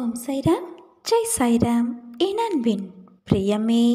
ஓம் சைராம் ஜெய் சைராம் என் அன்பின் பிரியமே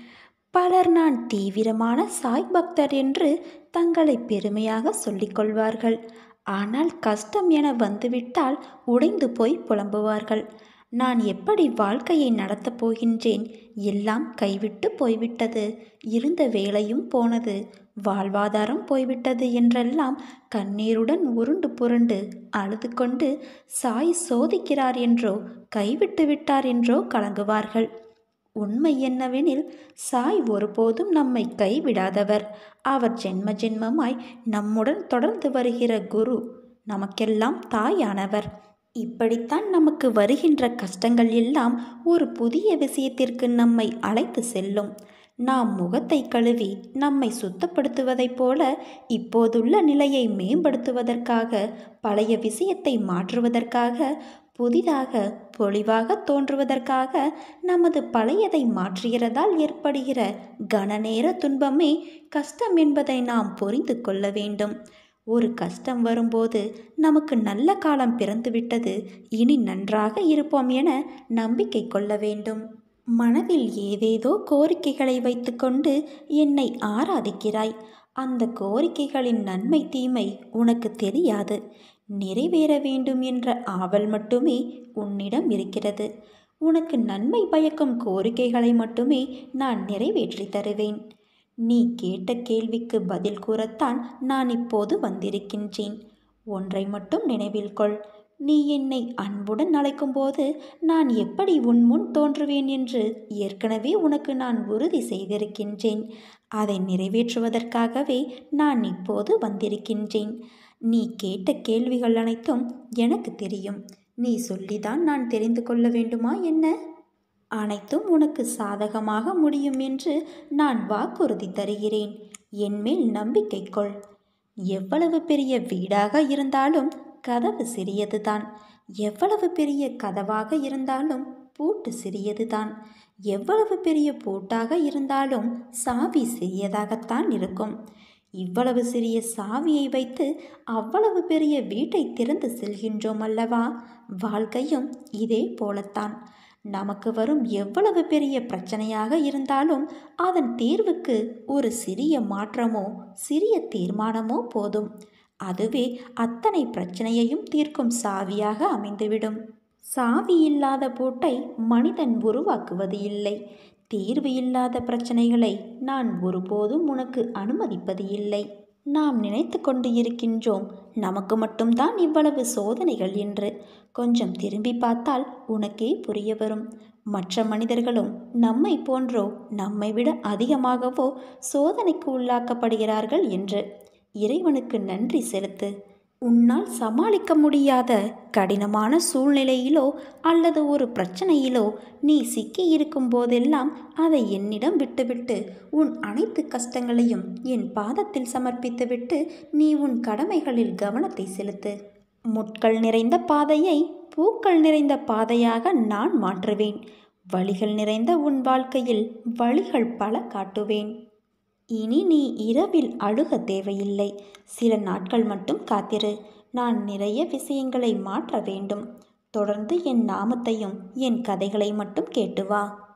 பலர் நான் தீவிரமான சாய் பக்தர் என்று தங்களை பெருமையாக சொல்லிக் கொள்வார்கள் ஆனால் கஷ்டம் என வந்துவிட்டால் உடைந்து போய் புலம்புவார்கள் நான் எப்படி வாழ்க்கையை நடத்தப் போகின்றேன் எல்லாம் கைவிட்டு போய்விட்டது இருந்த வேலையும் போனது வாழ்வாதாரம் போய்விட்டது என்றெல்லாம் கண்ணீருடன் உருண்டு புரண்டு அழுது கொண்டு சாய் சோதிக்கிறார் என்றோ கைவிட்டு விட்டார் என்றோ கலங்குவார்கள் உண்மை என்னவெனில் சாய் ஒருபோதும் நம்மை கைவிடாதவர் அவர் ஜென்ம ஜென்மமாய் நம்முடன் தொடர்ந்து வருகிற குரு நமக்கெல்லாம் தாயானவர் இப்படித்தான் நமக்கு வருகின்ற கஷ்டங்கள் எல்லாம் ஒரு புதிய விஷயத்திற்கு நம்மை அழைத்து செல்லும் நாம் முகத்தை கழுவி நம்மை சுத்தப்படுத்துவதைப் போல இப்போதுள்ள நிலையை மேம்படுத்துவதற்காக பழைய விஷயத்தை மாற்றுவதற்காக புதிதாக பொலிவாக தோன்றுவதற்காக நமது பழையதை மாற்றுகிறதால் ஏற்படுகிற கனநேர துன்பமே கஷ்டம் என்பதை நாம் புரிந்து கொள்ள வேண்டும் ஒரு கஷ்டம் வரும்போது நமக்கு நல்ல காலம் பிறந்துவிட்டது இனி நன்றாக இருப்போம் என நம்பிக்கை கொள்ள வேண்டும் மனதில் ஏதேதோ கோரிக்கைகளை வைத்துக்கொண்டு என்னை ஆராதிக்கிறாய் அந்த கோரிக்கைகளின் நன்மை தீமை உனக்கு தெரியாது நிறைவேற வேண்டும் என்ற ஆவல் மட்டுமே உன்னிடம் இருக்கிறது உனக்கு நன்மை பயக்கும் கோரிக்கைகளை மட்டுமே நான் நிறைவேற்றி தருவேன் நீ கேட்ட கேள்விக்கு பதில் கூறத்தான் நான் இப்போது வந்திருக்கின்றேன் ஒன்றை மட்டும் நினைவில் கொள் நீ என்னை அன்புடன் அழைக்கும்போது நான் எப்படி உன் முன் தோன்றுவேன் என்று ஏற்கனவே உனக்கு நான் உறுதி செய்திருக்கின்றேன் அதை நிறைவேற்றுவதற்காகவே நான் இப்போது வந்திருக்கின்றேன் நீ கேட்ட கேள்விகள் அனைத்தும் எனக்கு தெரியும் நீ சொல்லிதான் நான் தெரிந்து கொள்ள வேண்டுமா என்ன அனைத்தும் உனக்கு சாதகமாக முடியும் என்று நான் வாக்குறுதி தருகிறேன் என்மேல் நம்பிக்கை கொள் எவ்வளவு பெரிய வீடாக இருந்தாலும் கதவு சிறியதுதான் எவ்வளவு பெரிய கதவாக இருந்தாலும் பூட்டு சிறியதுதான் எவ்வளவு பெரிய பூட்டாக இருந்தாலும் சாவி சிறியதாகத்தான் இருக்கும் இவ்வளவு சிறிய சாவியை வைத்து அவ்வளவு பெரிய வீட்டை திறந்து செல்கின்றோம் அல்லவா வாழ்க்கையும் இதே போலத்தான் நமக்கு வரும் எவ்வளவு பெரிய பிரச்சனையாக இருந்தாலும் அதன் தீர்வுக்கு ஒரு சிறிய மாற்றமோ சிறிய தீர்மானமோ போதும் அதுவே அத்தனை பிரச்சனையையும் தீர்க்கும் சாவியாக அமைந்துவிடும் சாவி இல்லாத பூட்டை மனிதன் உருவாக்குவது இல்லை தீர்வு இல்லாத பிரச்சனைகளை நான் ஒருபோதும் உனக்கு அனுமதிப்பது இல்லை நாம் நினைத்து கொண்டு இருக்கின்றோம் நமக்கு மட்டும்தான் இவ்வளவு சோதனைகள் என்று கொஞ்சம் திரும்பி பார்த்தால் உனக்கே புரிய வரும் மற்ற மனிதர்களும் நம்மை போன்றோ நம்மை விட அதிகமாகவோ சோதனைக்கு உள்ளாக்கப்படுகிறார்கள் என்று இறைவனுக்கு நன்றி செலுத்து உன்னால் சமாளிக்க முடியாத கடினமான சூழ்நிலையிலோ அல்லது ஒரு பிரச்சனையிலோ நீ சிக்கி இருக்கும் போதெல்லாம் அதை என்னிடம் விட்டுவிட்டு உன் அனைத்து கஷ்டங்களையும் என் பாதத்தில் சமர்ப்பித்துவிட்டு நீ உன் கடமைகளில் கவனத்தை செலுத்து முட்கள் நிறைந்த பாதையை பூக்கள் நிறைந்த பாதையாக நான் மாற்றுவேன் வழிகள் நிறைந்த உன் வாழ்க்கையில் வழிகள் பல காட்டுவேன் இனி நீ இரவில் அழுக தேவையில்லை சில நாட்கள் மட்டும் காத்திரு நான் நிறைய விஷயங்களை மாற்ற வேண்டும் தொடர்ந்து என் நாமத்தையும் என் கதைகளை மட்டும் கேட்டு வா